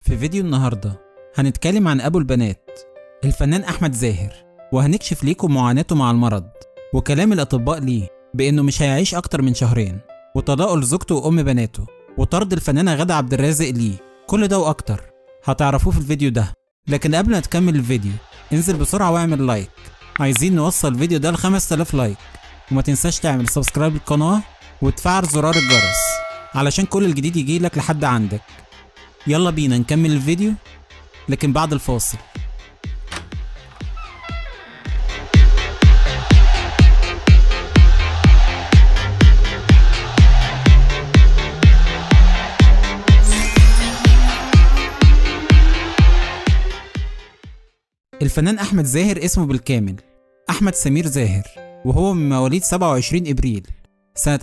في فيديو النهاردة هنتكلم عن أبو البنات الفنان أحمد زاهر وهنكشف ليكم معاناته مع المرض وكلام الأطباء ليه بإنه مش هيعيش أكتر من شهرين وطلاقه لزوجته وأم بناته وطرد الفنانة غادة عبد الرازق ليه كل ده وأكتر هتعرفوه في الفيديو ده لكن قبل ما تكمل الفيديو انزل بسرعة واعمل لايك عايزين نوصل الفيديو ده ل 5000 لايك وما تنساش تعمل سبسكرايب للقناة وتفعل زرار الجرس علشان كل الجديد يجيلك لحد عندك يلا بينا نكمل الفيديو لكن بعد الفاصل الفنان أحمد زاهر اسمه بالكامل أحمد سمير زاهر وهو من مواليد 27 إبريل سنة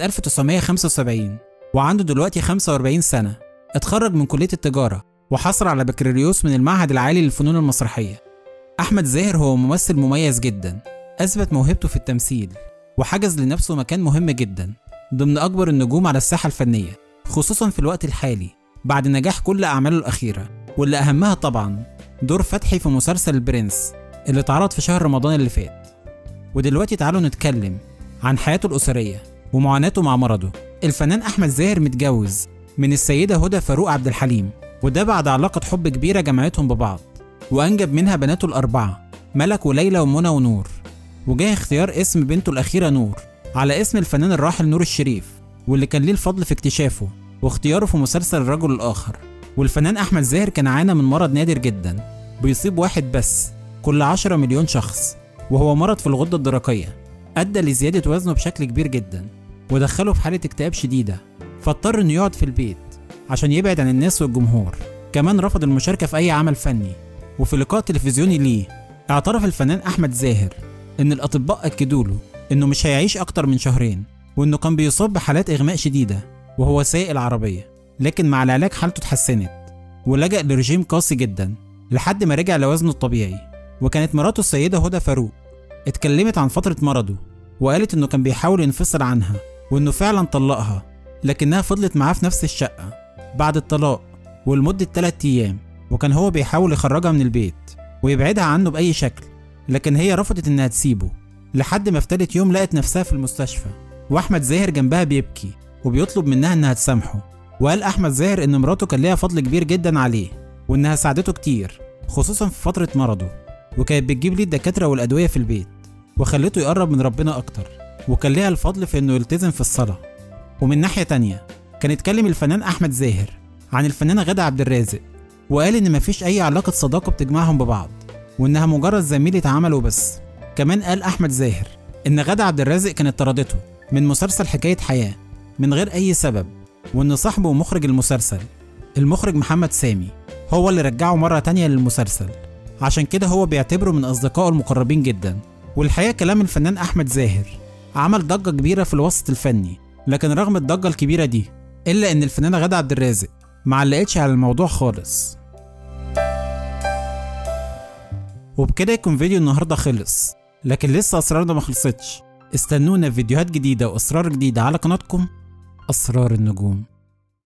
1975 وعنده دلوقتي 45 سنة اتخرج من كلية التجارة وحصل على بكالوريوس من المعهد العالي للفنون المسرحية أحمد زاهر هو ممثل مميز جدا أثبت موهبته في التمثيل وحجز لنفسه مكان مهم جدا ضمن أكبر النجوم على الساحة الفنية خصوصا في الوقت الحالي بعد نجاح كل أعماله الأخيرة واللي أهمها طبعا دور فتحي في مسلسل البرنس اللي اتعرض في شهر رمضان اللي فات ودلوقتي تعالوا نتكلم عن حياته الأسرية ومعاناته مع مرضه الفنان أحمد زاهر متجوز من السيدة هدى فاروق عبد الحليم وده بعد علاقة حب كبيرة جمعتهم ببعض وأنجب منها بناته الأربعة ملك وليلى ومنى ونور وجاه اختيار اسم بنته الأخيرة نور على اسم الفنان الراحل نور الشريف واللي كان ليه الفضل في اكتشافه واختياره في مسلسل الرجل الآخر والفنان أحمد زاهر كان عانى من مرض نادر جدا بيصيب واحد بس كل 10 مليون شخص وهو مرض في الغدة الدرقية أدى لزيادة وزنه بشكل كبير جدا ودخله في حالة اكتئاب شديدة فاضطر إنه يقعد في البيت عشان يبعد عن الناس والجمهور كمان رفض المشاركة في أي عمل فني وفي لقاء تلفزيوني ليه اعترف الفنان أحمد زاهر إن الأطباء أكدوا له إنه مش هيعيش أكتر من شهرين وإنه كان بيصاب بحالات إغماء شديدة وهو سايق العربية لكن مع العلاج حالته اتحسنت ولجأ لرجيم قاسي جدا لحد ما رجع لوزنه الطبيعي وكانت مراته السيدة هدى فاروق اتكلمت عن فترة مرضه وقالت إنه كان بيحاول ينفصل عنها وإنه فعلا طلقها لكنها فضلت معاه في نفس الشقة بعد الطلاق ولمدة 3 أيام وكان هو بيحاول يخرجها من البيت ويبعدها عنه بأي شكل لكن هي رفضت إنها تسيبه لحد ما في تالت يوم لقت نفسها في المستشفى وأحمد زاهر جنبها بيبكي وبيطلب منها إنها تسامحه وقال أحمد زاهر إن مراته كان ليها فضل كبير جدا عليه وإنها ساعدته كتير خصوصا في فترة مرضه وكانت بتجيب ليه الدكاترة والأدوية في البيت وخلته يقرب من ربنا أكتر وكان ليها الفضل في إنه يلتزم في الصلاة ومن ناحية تانية كان اتكلم الفنان أحمد زاهر عن الفنانة غادة عبد الرازق وقال إن مفيش أي علاقة صداقة بتجمعهم ببعض وإنها مجرد زميلة عمل وبس كمان قال أحمد زاهر إن غادة عبد الرازق كانت طردته من مسلسل حكاية حياة من غير أي سبب وإن صاحبه ومخرج المسلسل المخرج محمد سامي هو اللي رجعه مرة تانية للمسلسل عشان كده هو بيعتبره من أصدقائه المقربين جدا والحقيقة كلام الفنان أحمد زاهر عمل ضجة كبيرة في الوسط الفني لكن رغم الضجة الكبيرة دي إلا إن الفنانة غادة عبد الرازق معلقتش على الموضوع خالص وبكده يكون فيديو النهاردة خلص لكن لسه أسرارنا ما خلصتش استنونا في فيديوهات جديدة وأسرار جديدة على قناتكم أسرار النجوم